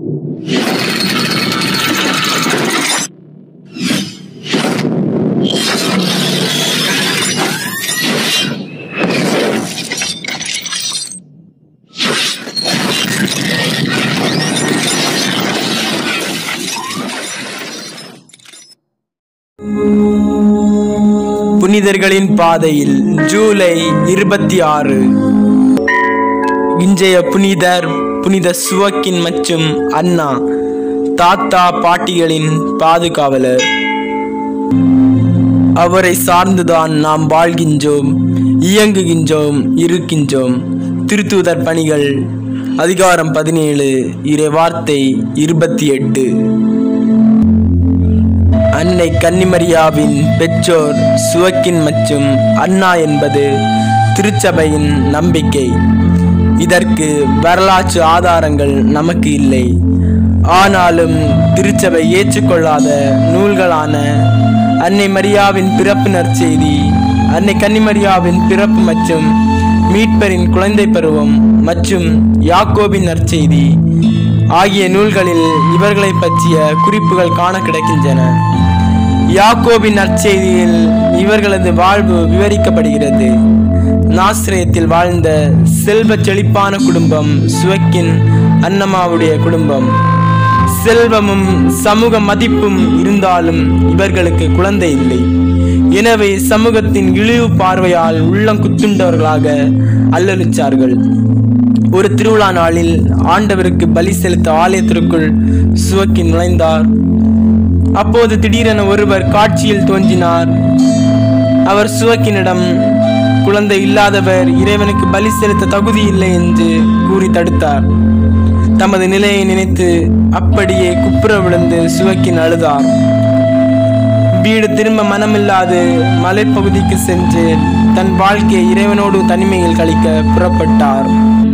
புனிதர்களின் பாதையில் ஜூலை இருபத்தி ஆறு இன்றைய புனிதர் புனித சுவக்கின் மற்றும் அண்ணா தாத்தா பாட்டிகளின் பாதுகாவலர் அவரை சார்ந்துதான் நாம் வாழ்கின்றோம் இயங்குகின்றோம் இருக்கின்றோம் திருத்தூதர் பணிகள் அதிகாரம் பதினேழு இறை வார்த்தை இருபத்தி எட்டு அன்னை கன்னிமரியாவின் பெற்றோர் சுவக்கின் மற்றும் அண்ணா என்பது திருச்சபையின் நம்பிக்கை இதற்கு வரலாற்று ஆதாரங்கள் நமக்கு இல்லை ஆனாலும் திருச்சபை ஏற்றுக்கொள்ளாத நூல்களான அன்னை மரியாவின் பிறப்பு நற்செய்தி அன்னை கன்னிமரியாவின் பிறப்பு மற்றும் மீட்பரின் குழந்தை பருவம் மற்றும் யாக்கோபின் நற்செய்தி ஆகிய நூல்களில் இவர்களை பற்றிய குறிப்புகள் காண கிடைக்கின்றன யாக்கோபின் நற்செய்தியில் இவர்களது வாழ்வு விவரிக்கப்படுகிறது நாசிரயத்தில் வாழ்ந்த செல்வ செழிப்பான குடும்பம் சுவக்கின் அன்னமாவுடைய குடும்பம் செல்வமும் சமூக மதிப்பும் இருந்தாலும் இவர்களுக்கு குழந்தை இல்லை எனவே சமூகத்தின் இழிவு பார்வையால் உள்ளம் குத்துண்டவர்களாக அல்லலிச்சார்கள் ஒரு திருவிழா நாளில் ஆண்டவருக்கு பலி செலுத்த ஆலயத்திற்குள் சுவக்கி நுழைந்தார் அப்போது திடீரென ஒருவர் காட்சியில் தோன்றினார் அவர் சுவக்கினிடம் குழந்தை இல்லாதவர் இறைவனுக்கு பலி செலுத்த தகுதி இல்லை என்று கூறி தடுத்தார் தமது நிலையை நினைத்து அப்படியே குப்புற விழுந்து சுவக்கின் அழுதார் வீடு திரும்ப மனமில்லாது மலைப்பகுதிக்கு சென்று தன் வாழ்க்கையை இறைவனோடு தனிமையில் கழிக்க புறப்பட்டார்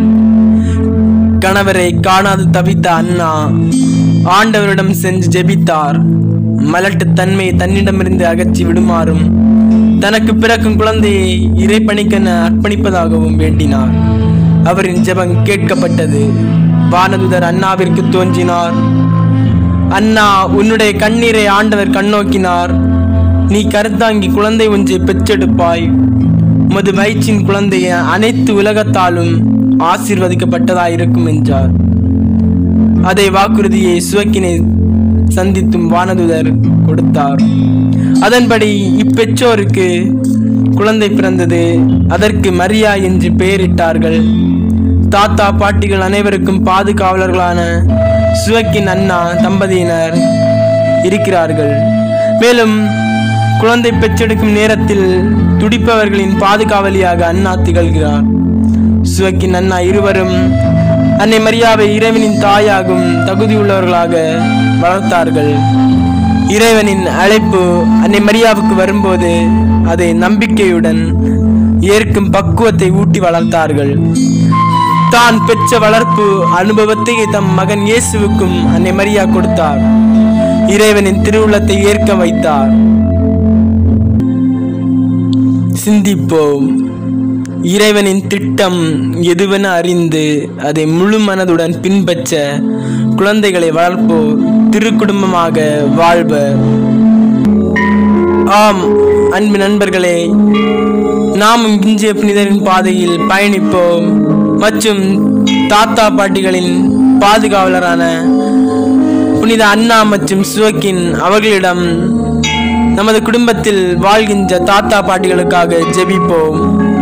கணவரை காணாது தவித்த அண்ணா ஆண்டவரிடம் சென்று ஜெபித்தார் மலட்டு தன்மையை தன்னிடமிருந்து அகற்றி விடுமாறும் தனக்கு பிறக்கும் குழந்தையை இறைப்பணிக்கென அர்ப்பணிப்பதாகவும் வேண்டினார் அவரின் ஜெபம் கேட்கப்பட்டது வானதுதர் அண்ணாவிற்கு தோன்றினார் அண்ணா உன்னுடைய கண்ணீரை ஆண்டவர் கண்ணோக்கினார் நீ கருத்தாங்கி குழந்தை ஒன்றை பெற்றெடுப்பாய் உமது வயிற்றின் குழந்தைய அனைத்து உலகத்தாலும் ஆசீர்வதிக்கப்பட்டதாயிருக்கும் என்றார் அதை வாக்குறுதியை சுவக்கினை சந்தித்தும் வானதுதர் கொடுத்தார் அதன்படி இப்பெற்றோருக்கு குழந்தை பிறந்தது அதற்கு மரியா என்று பெயரிட்டார்கள் தாத்தா பாட்டிகள் அனைவருக்கும் பாதுகாவலர்களான சுவக்கின் அண்ணா தம்பதியினர் இருக்கிறார்கள் மேலும் குழந்தை பெற்றெடுக்கும் நேரத்தில் துடிப்பவர்களின் பாதுகாவலியாக அண்ணா திகழ்கிறார் சுவக்கின் அண்ணா இருவரும் அன்னை மரியாவை இறைவனின் தாயாகும் தகுதியுள்ளவர்களாக வளர்த்தார்கள் இறைவனின் அழைப்பு அன்னை மரியாவுக்கு வரும்போது அதை நம்பிக்கையுடன் ஏற்கும் பக்குவத்தை ஊட்டி வளர்த்தார்கள் தான் பெற்ற வளர்ப்பு அனுபவத்தை தம் மகன் இயேசுவுக்கும் அன்னை மரியா கொடுத்தார் இறைவனின் திருவுள்ளத்தை ஏற்க வைத்தார் சிந்திப்போம் இறைவனின் திட்டம் எதுவென அறிந்து அதை முழு மனதுடன் பின்பற்ற குழந்தைகளை வளர்ப்போர் திருக்குடும்பமாக வாழ்வர் ஆம் அன்பு நண்பர்களே நாமும் இன்றைய புனிதரின் பாதையில் பயணிப்போம் மற்றும் தாத்தா பாட்டிகளின் பாதுகாவலரான புனித அண்ணா மற்றும் சுவக்கின் அவர்களிடம் நமது குடும்பத்தில் வாழ்கின்ற தாத்தா பாட்டிகளுக்காக ஜெபிப்போம்